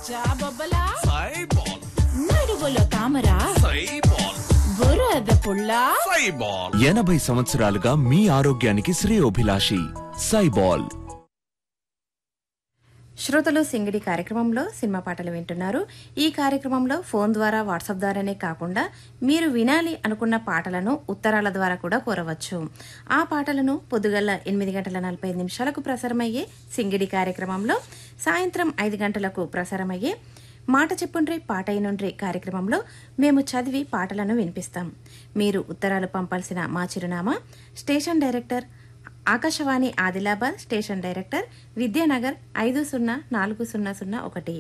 జాబొబ్బలా సైబాల్ నడువులో తామరా సైబాల్ బురద పుల్లా సైబాల్ ఎనభై సంవత్సరాలుగా మీ ఆరోగ్యానికి శ్రేయోభిలాషి సైబాల్ శ్రోతలు సింగిడి కార్యక్రమంలో సినిమా పాటలు వింటున్నారు ఈ కార్యక్రమంలో ఫోన్ ద్వారా వాట్సాప్ ద్వారానే కాకుండా మీరు వినాలి అనుకున్న పాటలను ఉత్తరాల ద్వారా కూడా కోరవచ్చు ఆ పాటలను పొద్దుగల ఎనిమిది గంటల నలభై ఐదు నిమిషాలకు ప్రసారమయ్యే సింగిడి కార్యక్రమంలో సాయంత్రం ఐదు గంటలకు ప్రసారమయ్యే మాట చెప్పుండ్రి పాట అయినుండ్రి కార్యక్రమంలో మేము చదివి పాటలను వినిపిస్తాం మీరు ఉత్తరాలు పంపాల్సిన మా చిరునామా station director Akashvani Adilabad station director Vidyanagar ఐదు సున్నా నాలుగు సున్నా సున్నా ఒకటి